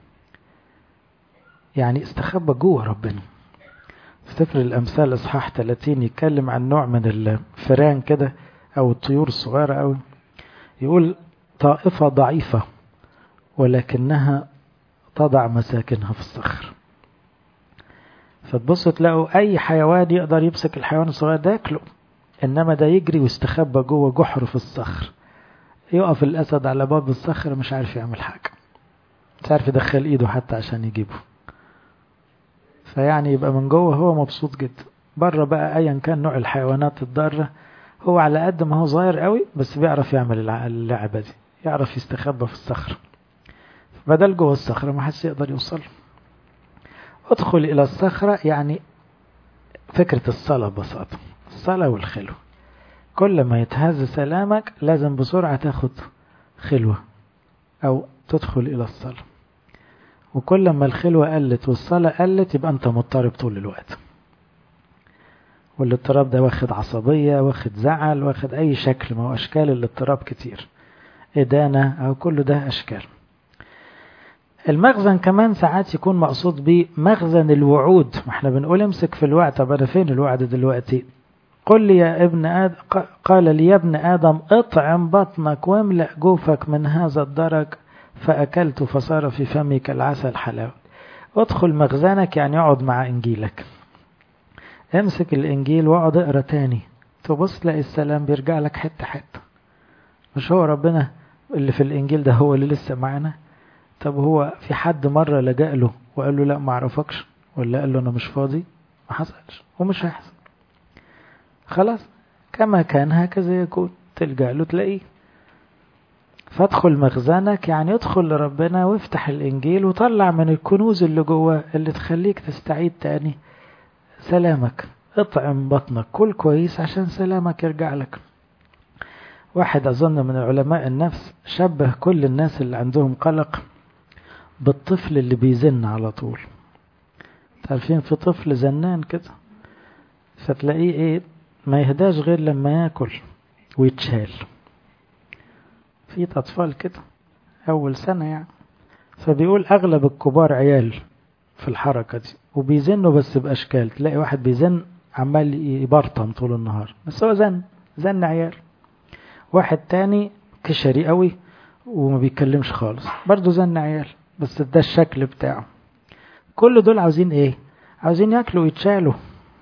يعني استخبى جوه ربنا في سفر الأمثال إصحاح 30 يتكلم عن نوع من الفئران كده أو الطيور الصغيرة أوي يقول طائفة ضعيفة ولكنها تضع مساكنها في الصخر فتبصوا تلاقوا أي حيوان يقدر يمسك الحيوان الصغير ده ياكله إنما ده يجري ويستخبى جوه جحر في الصخر يقف الأسد على باب الصخر مش عارف يعمل حاجة مش عارف يدخل إيده حتى عشان يجيبه فيعني يبقى من جوه هو مبسوط جدا بره بقى أيا كان نوع الحيوانات الضارة هو على قد ما هو صغير قوي بس بيعرف يعمل اللعبة دي يعرف يستخبى في الصخرة بدل جوه الصخرة ما حدش يقدر يوصل ادخل إلى الصخرة يعني فكرة الصلاة ببساطة الصلاة والخلوة كل ما يتهز سلامك لازم بسرعة تاخد خلوة أو تدخل إلى الصلاة وكل ما الخلوة قلت والصلاة قلت يبقى أنت مضطرب طول الوقت والاضطراب ده واخد عصبية واخد زعل واخد أي شكل ما هو أشكال الاضطراب كتير إدانة أو كل ده أشكال المخزن كمان ساعات يكون مقصود بيه مخزن الوعود ما احنا بنقول امسك في الوعد طب انا فين الوعد دلوقتي قل لي يا ابن آدم قال لي يا ابن آدم اطعم بطنك واملأ جوفك من هذا الدرج فأكلت فصار في فمي كالعسل حلاوة ادخل مخزنك يعني اقعد مع إنجيلك امسك الإنجيل واقعد اقرا تاني تبص تلاقي السلام بيرجع لك حتة حتة مش هو ربنا اللي في الإنجيل ده هو اللي لسه معانا طب هو في حد مرة لجأ له وقال له لا ما اعرفكش ولا قال له انا مش فاضي ما حصلش ومش هيحصل خلاص كما كان هكذا يكون تلجأ له تلاقيه فادخل مخزنك يعني ادخل لربنا وافتح الانجيل وطلع من الكنوز اللي جواه اللي تخليك تستعيد تاني سلامك اطعم بطنك كل كويس عشان سلامك يرجع لك واحد أظن من علماء النفس شبه كل الناس اللي عندهم قلق بالطفل اللي بيزن على طول تعرفين في طفل زنان كده فتلاقيه ايه ما يهداش غير لما ياكل ويتشال في أطفال كده أول سنة يعني فبيقول أغلب الكبار عيال في الحركة دي وبيزنوا بس بأشكال تلاقي واحد بيزن عمال يبرطم طول النهار بس هو زن زن عيال واحد تاني كشري قوي وما بيتكلمش خالص برضه زن عيال بس ده الشكل بتاعه كل دول عاوزين ايه عاوزين ياكلوا ويتشالوا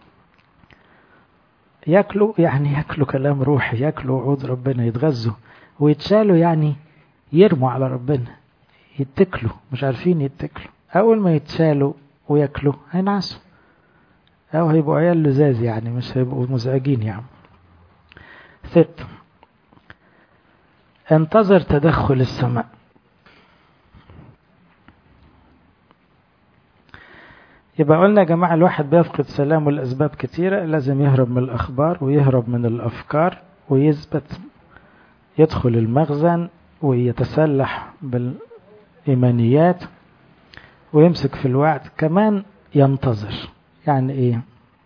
ياكلوا يعني ياكلوا كلام روحي ياكلوا وعود ربنا يتغذوا ويتشالوا يعني يرموا على ربنا يتكلوا مش عارفين يتكلوا اول ما يتشالوا وياكلوا هينعسوا او هيبقوا عيال لزاز يعني مش هيبقوا مزعجين يعني ست انتظر تدخل السماء يبقى قلنا يا جماعة الواحد بيفقد سلامه لأسباب كتيرة لازم يهرب من الأخبار ويهرب من الأفكار ويثبت يدخل المخزن ويتسلح بالإيمانيات ويمسك في الوعد كمان ينتظر يعني إيه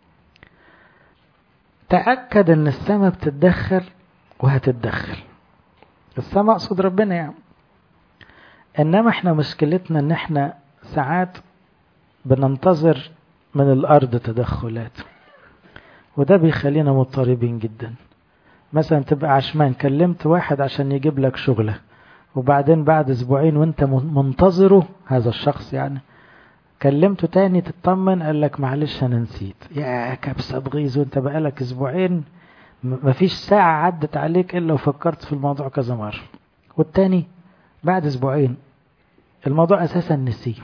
تأكد أن السماء بتتدخل وهتتدخل السماء أقصد ربنا يعني إنما إحنا مشكلتنا إن إحنا ساعات بننتظر من الأرض تدخلات وده بيخلينا مضطربين جدا مثلا تبقى عشمان كلمت واحد عشان يجيب لك شغلة وبعدين بعد اسبوعين وانت منتظره هذا الشخص يعني كلمته تاني تطمن قال لك معلش انا نسيت يا كبسة بغيظ وانت بقالك اسبوعين مفيش ساعة عدت عليك الا وفكرت في الموضوع كذا مرة والتاني بعد اسبوعين الموضوع اساسا نسيه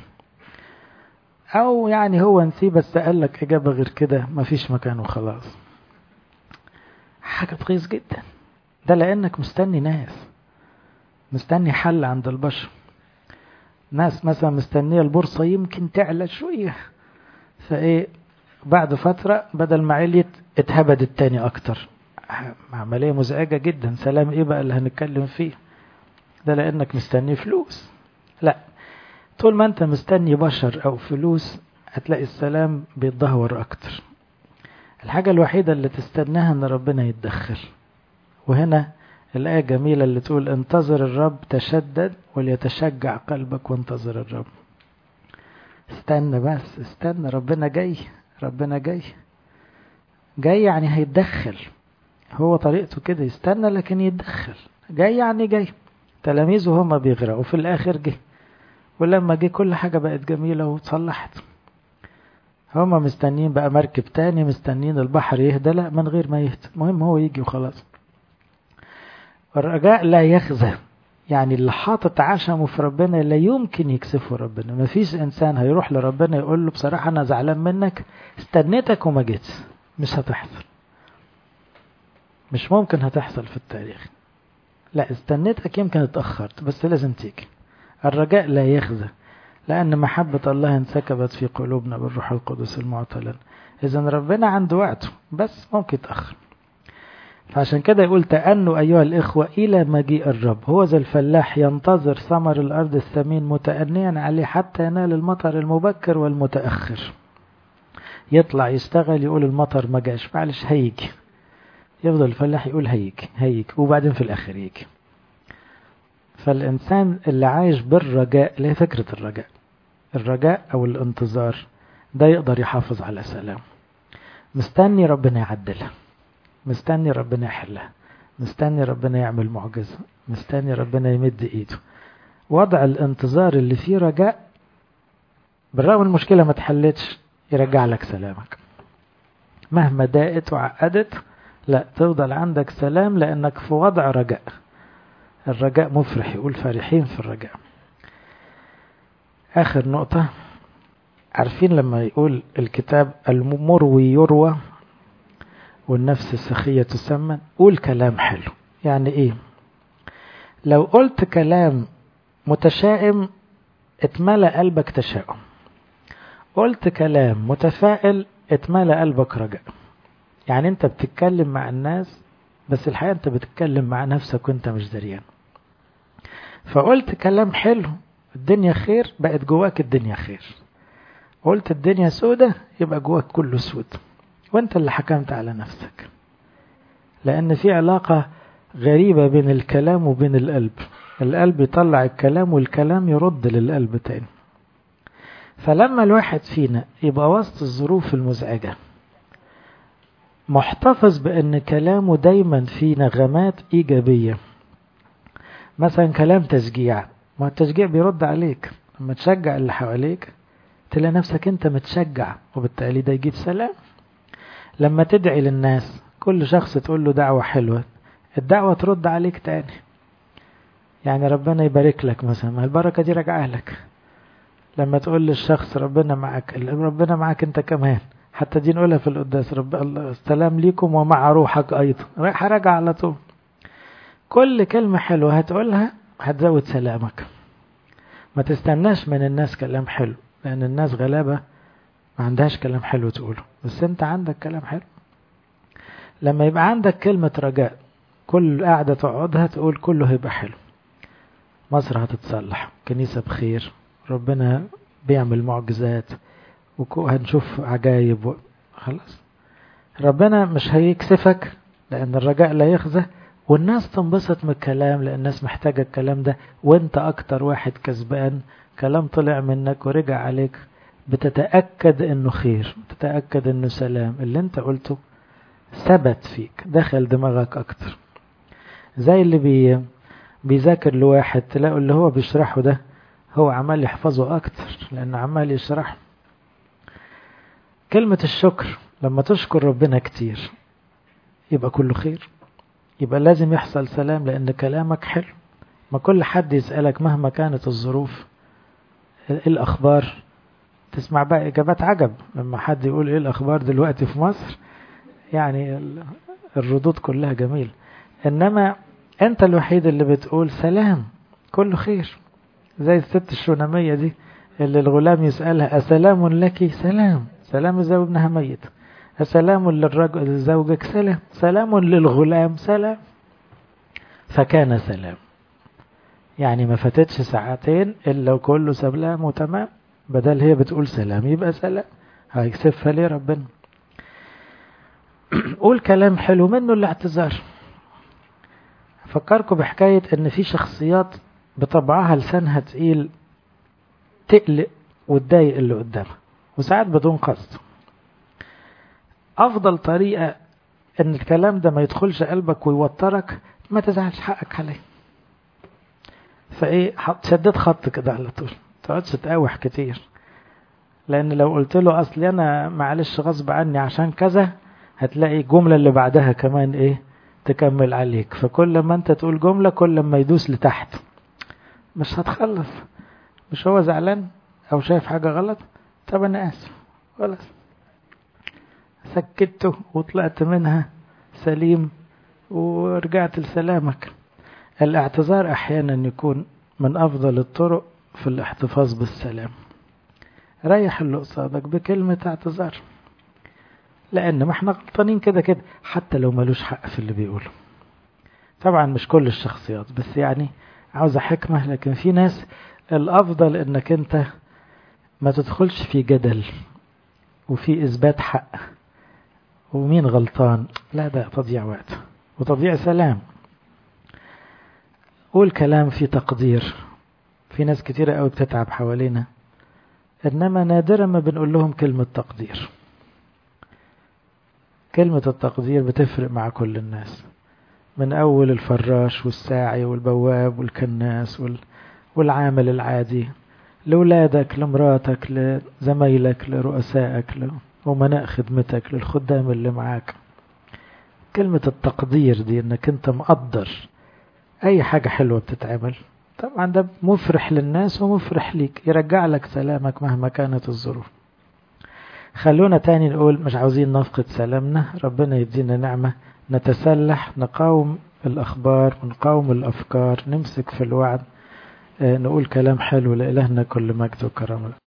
او يعني هو نسيه بس قال لك اجابة غير كده مفيش مكان وخلاص حاجة تغيظ جدا ده لانك مستني ناس مستني حل عند البشر ناس مثلا مستنية البورصة يمكن تعلى شوية فايه بعد فترة بدل ما عليت اتهبدت تاني اكتر عملية مزعجة جدا سلام ايه بقى اللي هنتكلم فيه ده لانك مستني فلوس لا طول ما انت مستني بشر او فلوس هتلاقي السلام بيتدهور اكتر الحاجة الوحيدة اللي تستناها ان ربنا يتدخل وهنا الآية جميلة اللي تقول انتظر الرب تشدد وليتشجع قلبك وانتظر الرب استنى بس استنى ربنا جاي ربنا جاي جاي يعني هيتدخل هو طريقته كده يستنى لكن يتدخل جاي يعني جاي تلاميذه هما بيغرقوا في الآخر جه ولما جه كل حاجة بقت جميلة وتصلحت هما مستنيين بقى مركب تاني مستنيين البحر يهدى لا من غير ما يهدى المهم هو يجي وخلاص الرجاء لا يخزى يعني اللي حاطط عشمه في ربنا لا يمكن يكسفه ربنا ما فيش انسان هيروح لربنا يقول له بصراحة انا زعلان منك استنيتك وما جيتش مش هتحصل مش ممكن هتحصل في التاريخ لا استنيتك يمكن اتأخرت بس لازم تيجي الرجاء لا يخزى لأن محبة الله انسكبت في قلوبنا بالروح القدس المعتلن إذا ربنا عنده وقته بس ممكن يتأخر فعشان كده يقول تأنوا أيها الإخوة إلى مجيء الرب هو ذا الفلاح ينتظر ثمر الأرض الثمين متأنيا عليه حتى ينال المطر المبكر والمتأخر يطلع يشتغل يقول المطر ما جاش معلش هيجي يفضل الفلاح يقول هيجي هيجي وبعدين في الآخر يجي فالإنسان اللي عايش بالرجاء اللي هي فكرة الرجاء الرجاء أو الانتظار ده يقدر يحافظ على سلام مستني ربنا يعدلها مستني ربنا يحلها مستني ربنا يعمل معجزة مستني ربنا يمد ايده وضع الانتظار اللي فيه رجاء بالرغم المشكلة ما تحلتش يرجع لك سلامك مهما ضاقت وعقدت لا تفضل عندك سلام لأنك في وضع رجاء الرجاء مفرح يقول فرحين في الرجاء آخر نقطة عارفين لما يقول الكتاب المروي يروى والنفس السخية تسمن قول كلام حلو يعني ايه لو قلت كلام متشائم اتملى قلبك تشاؤم قلت كلام متفائل اتملى قلبك رجاء يعني انت بتتكلم مع الناس بس الحقيقة انت بتتكلم مع نفسك وانت مش دريان فقلت كلام حلو الدنيا خير بقت جواك الدنيا خير قلت الدنيا سودة يبقى جواك كله سود وانت اللي حكمت على نفسك لان في علاقة غريبة بين الكلام وبين القلب القلب يطلع الكلام والكلام يرد للقلب تاني فلما الواحد فينا يبقى وسط الظروف المزعجة محتفظ بأن كلامه دايما فيه نغمات إيجابية مثلا كلام تشجيع ما التشجيع بيرد عليك لما تشجع اللي حواليك تلاقي نفسك انت متشجع وبالتالي ده يجيب سلام لما تدعي للناس كل شخص تقول له دعوة حلوة الدعوة ترد عليك تاني يعني ربنا يبارك لك مثلا ما البركة دي راجعه لك لما تقول للشخص ربنا معك ربنا معك انت كمان حتى دي نقولها في القداس رب الله السلام ليكم ومع روحك ايضا رايح راجع على طول كل كلمة حلوة هتقولها هتزود سلامك ما تستناش من الناس كلام حلو لأن الناس غلابة ما عندهاش كلام حلو تقوله بس انت عندك كلام حلو لما يبقى عندك كلمة رجاء كل قاعدة تقعدها تقول كله هيبقى حلو مصر هتتصلح كنيسة بخير ربنا بيعمل معجزات وهنشوف عجايب خلاص ربنا مش هيكسفك لأن الرجاء لا يخزى والناس تنبسط من الكلام لأن الناس محتاجة الكلام ده وانت أكتر واحد كسبان كلام طلع منك ورجع عليك بتتأكد انه خير بتتأكد انه سلام اللي انت قلته ثبت فيك دخل دماغك اكتر زي اللي بي بيذاكر لواحد تلاقوا اللي هو بيشرحه ده هو عمال يحفظه اكتر لانه عمال يشرح كلمة الشكر لما تشكر ربنا كتير يبقى كله خير يبقى لازم يحصل سلام لان كلامك حلو ما كل حد يسألك مهما كانت الظروف ايه الاخبار تسمع بقى اجابات عجب لما حد يقول ايه الاخبار دلوقتي في مصر يعني الردود كلها جميل انما انت الوحيد اللي بتقول سلام كله خير زي الست الشونامية دي اللي الغلام يسألها أسلام لك سلام سلام إذا ابنها ميت أسلام للرجل زوجك سلام سلام للغلام سلام فكان سلام يعني ما فاتتش ساعتين إلا وكله سلام وتمام بدل هي بتقول سلام يبقى سلام هيكسفها ليه ربنا قول كلام حلو منه الاعتذار فكركم بحكاية ان في شخصيات بطبعها لسانها تقيل تقلق وتضايق اللي قدامها وساعات بدون قصد افضل طريقة ان الكلام ده ما يدخلش قلبك ويوترك ما تزعلش حقك عليه فايه شديت خط كده على طول تقعدش تقاوح كتير لان لو قلت له اصلي انا معلش غصب عني عشان كذا هتلاقي الجملة اللي بعدها كمان ايه تكمل عليك فكل ما انت تقول جملة كل ما يدوس لتحت مش هتخلص مش هو زعلان او شايف حاجة غلط طب انا اسف خلاص سكته وطلعت منها سليم ورجعت لسلامك الاعتذار أحيانا يكون من أفضل الطرق في الاحتفاظ بالسلام ريح اللي قصادك بكلمة اعتذار لأن ما احنا غلطانين كده كده حتى لو ملوش حق في اللي بيقوله طبعا مش كل الشخصيات بس يعني عاوزة حكمة لكن في ناس الأفضل إنك أنت ما تدخلش في جدل وفي إثبات حق ومين غلطان لا ده تضييع وقت وتضييع سلام قول كلام في تقدير في ناس كتيرة قوي بتتعب حوالينا إنما نادرا ما بنقول لهم كلمة تقدير كلمة التقدير بتفرق مع كل الناس من أول الفراش والساعي والبواب والكناس والعامل العادي لولادك لمراتك لزمايلك لرؤسائك لأمناء خدمتك للخدام اللي معاك كلمة التقدير دي انك انت مقدر اي حاجة حلوة بتتعمل طبعا ده مفرح للناس ومفرح ليك يرجع لك سلامك مهما كانت الظروف خلونا تاني نقول مش عاوزين نفقد سلامنا ربنا يدينا نعمة نتسلح نقاوم الأخبار ونقاوم الأفكار نمسك في الوعد نقول كلام حلو لإلهنا كل مجد وكرامة